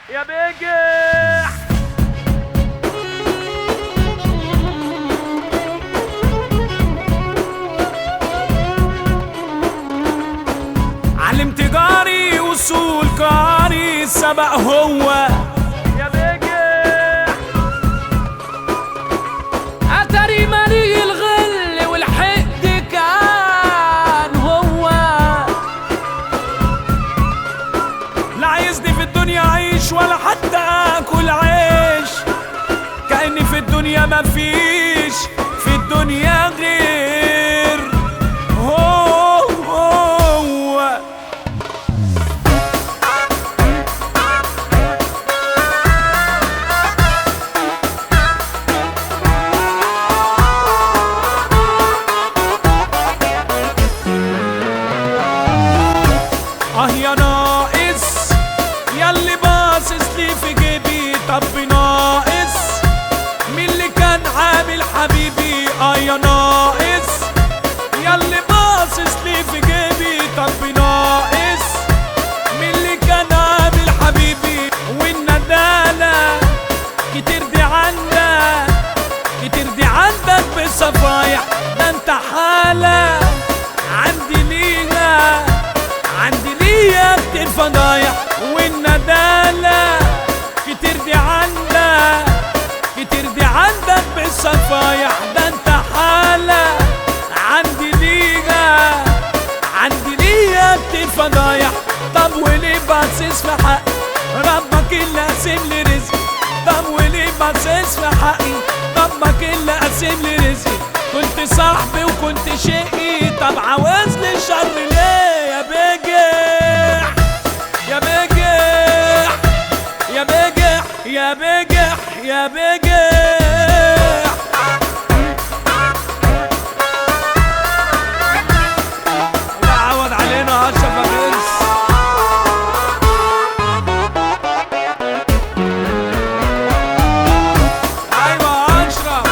يا بجح علمت جاري وصول كاري سبق هو يا بجح اتاري مالي الغل والحقد كان هو لا عايزني في الدنيا اعيش ولا حتى اكل عيش كاني في الدنيا مفيش في الدنيا غير هو هو اه يا ناقص ياللي باصص لي في جيبي طب ناقص مين اللي كان عامل حبيبي اه يا ناقص ياللي باصص لي في جيبي طب ناقص مين اللي كان عامل حبيبي والندالة كتير دي عندك كتير دي عندك بالصفايح ده انت حالة عندي ليها عندي ليا كتير فضايح والندالة كتير دي عندك كتير دي عندك بالصفايح ده انت حالة عندي ليها عندي ليا كتير فضايح طب وليه باصص في حقي ربك اللي قاسم لي رزقي طب وليه باصص في حقي ربك اللي قاسم لي رزقي كنت صاحبي وكنت شقي طب عاوز لي شر ليه يا بجح يا بجح يا بجح يا بجح يا بجح الله يعوض علينا اشرف برنس ايوه اشرف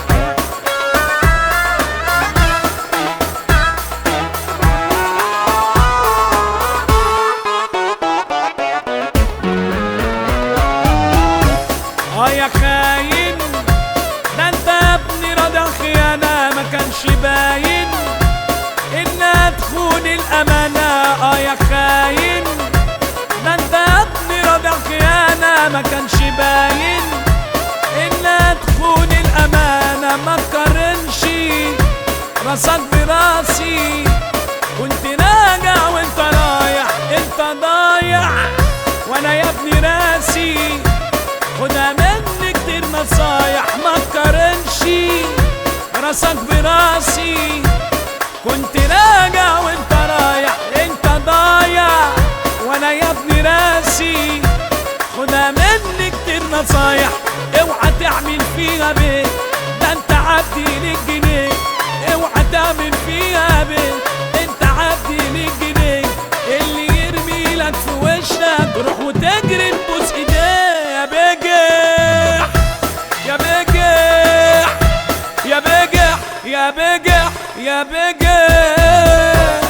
اه يا خاين ده انت يا ابني رضا خيانة ما كانش باين انها تخون الامانة اه يا خاين ده انت يا ابني رضا خيانة ما كانش باين انها تخون الامانة ما تقارنش راسك براسي كنت راجع وانت رايح انت ضايع وانا يا ابني راسي خدها مني كتير نصايح ما تقارنش راسك براسي كنت راجع وانت رايح انت ضايع وانا يا ابني راسي خدها مني كتير نصايح اوعى تعمل فيها بيت ده انت عبدي للجنيه اوعى تعمل فيها بيت انت عبدي للجنيه اللي يرمي لك في وشك روح وتجري تبوس ايديه يا بجح يا بجح يا بجح يا بجح يا بجح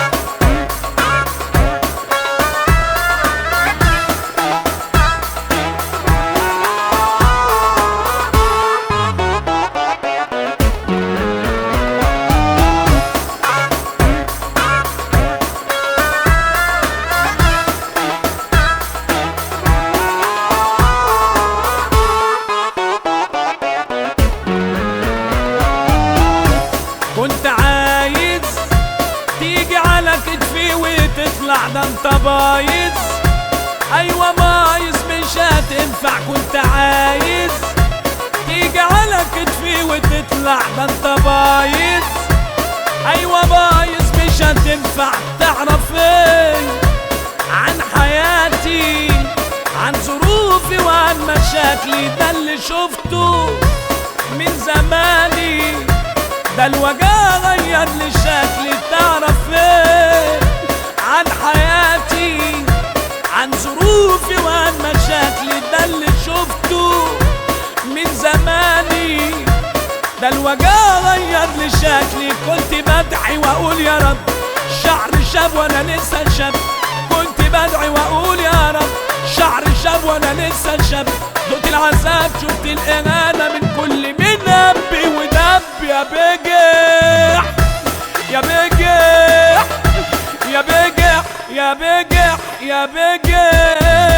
كنت عايز تيجي على كتفي وتطلع ده انت بايظ ايوه بايظ مش هتنفع كنت عايز تيجي على كتفي وتطلع ده انت بايظ ايوه بايظ مش هتنفع تعرف ايه عن حياتي عن ظروفي وعن مشاكلي ده اللي شفته من زماني ده الوجع غير لي شكلي تعرف ايه عن حياتي عن ظروفي وعن مشاكلي ده اللي شفته من زماني ده الوجع غير لي شكلي كنت بدعي واقول يا رب شعر شاب وانا لسه شاب كنت بدعي واقول يا رب شعر شاب وانا لسه شاب دوت العذاب شفت الإهانة من كل من نبي ودب يا بجح يا بجح يا بجح يا بجح يا بجح